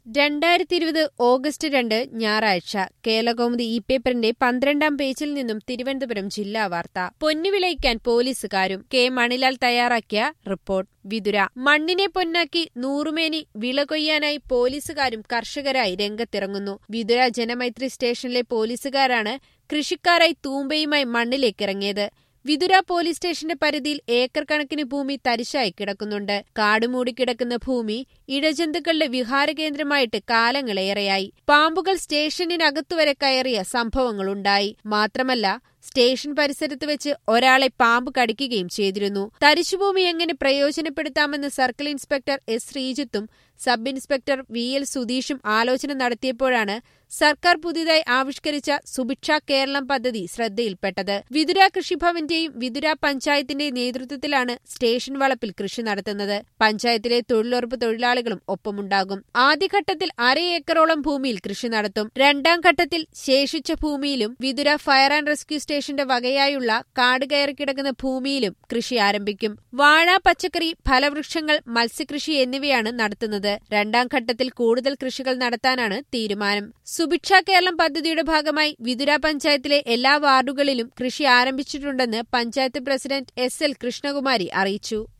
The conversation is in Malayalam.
രണ്ടായിരത്തി ഇരുപത് ഓഗസ്റ്റ് രണ്ട് ഞായറാഴ്ച കേരളകൗമുദി ഇ പേപ്പറിന്റെ പന്ത്രണ്ടാം പേജിൽ നിന്നും തിരുവനന്തപുരം ജില്ലാ വാർത്ത പൊന്നുവിളയിക്കാൻ പോലീസുകാരും കെ മണിലാൽ തയ്യാറാക്കിയ റിപ്പോർട്ട് വിതുര മണ്ണിനെ പൊന്നാക്കി നൂറുമേനി വിള കൊയ്യാനായി പോലീസുകാരും കർഷകരായി രംഗത്തിറങ്ങുന്നു വിതുര ജനമൈത്രി സ്റ്റേഷനിലെ പോലീസുകാരാണ് കൃഷിക്കാരായി തൂമ്പയുമായി മണ്ണിലേക്കിറങ്ങിയത് വിതുര പോലീസ് സ്റ്റേഷന്റെ പരിധിയിൽ ഏക്കർ കണക്കിന് ഭൂമി തരിശായി കിടക്കുന്നുണ്ട് കാടുമൂടി കിടക്കുന്ന ഭൂമി ഇഴജന്തുക്കളുടെ വിഹാരകേന്ദ്രമായിട്ട് കാലങ്ങളേറെയായി പാമ്പുകൾ സ്റ്റേഷനിനകത്തുവരെ കയറിയ സംഭവങ്ങളുണ്ടായി മാത്രമല്ല സ്റ്റേഷൻ പരിസരത്ത് വെച്ച് ഒരാളെ പാമ്പ് കടിക്കുകയും ചെയ്തിരുന്നു തരിശുഭൂമി എങ്ങനെ പ്രയോജനപ്പെടുത്താമെന്ന് സർക്കിൾ ഇൻസ്പെക്ടർ എസ് ശ്രീജിത്തും സബ് ഇൻസ്പെക്ടർ വി എൽ സുധീഷും ആലോചന നടത്തിയപ്പോഴാണ് സർക്കാർ പുതിയതായി ആവിഷ്കരിച്ച സുഭിക്ഷ കേരളം പദ്ധതി ശ്രദ്ധയിൽപ്പെട്ടത് വിതുര കൃഷിഭവന്റെയും വിതുര പഞ്ചായത്തിന്റെയും നേതൃത്വത്തിലാണ് സ്റ്റേഷൻ വളപ്പിൽ കൃഷി നടത്തുന്നത് പഞ്ചായത്തിലെ തൊഴിലുറപ്പ് തൊഴിലാളികളും ഒപ്പമുണ്ടാകും ആദ്യഘട്ടത്തിൽ അര ഏക്കറോളം ഭൂമിയിൽ കൃഷി നടത്തും രണ്ടാം ഘട്ടത്തിൽ ശേഷിച്ച ഭൂമിയിലും വിതുര ഫയർ ആൻഡ് റെസ്ക്യൂ സ്റ്റേഷന്റെ വകയായുള്ള കാട് കയറി കിടക്കുന്ന ഭൂമിയിലും കൃഷി ആരംഭിക്കും വാഴ പച്ചക്കറി ഫലവൃക്ഷങ്ങൾ മത്സ്യകൃഷി എന്നിവയാണ് നടത്തുന്നത് രണ്ടാം ഘട്ടത്തിൽ കൂടുതൽ കൃഷികൾ നടത്താനാണ് തീരുമാനം സുഭിക്ഷ കേരളം പദ്ധതിയുടെ ഭാഗമായി വിതുര പഞ്ചായത്തിലെ എല്ലാ വാർഡുകളിലും കൃഷി ആരംഭിച്ചിട്ടുണ്ടെന്ന് panchayat president S L Krishnakumari അറിയിച്ചു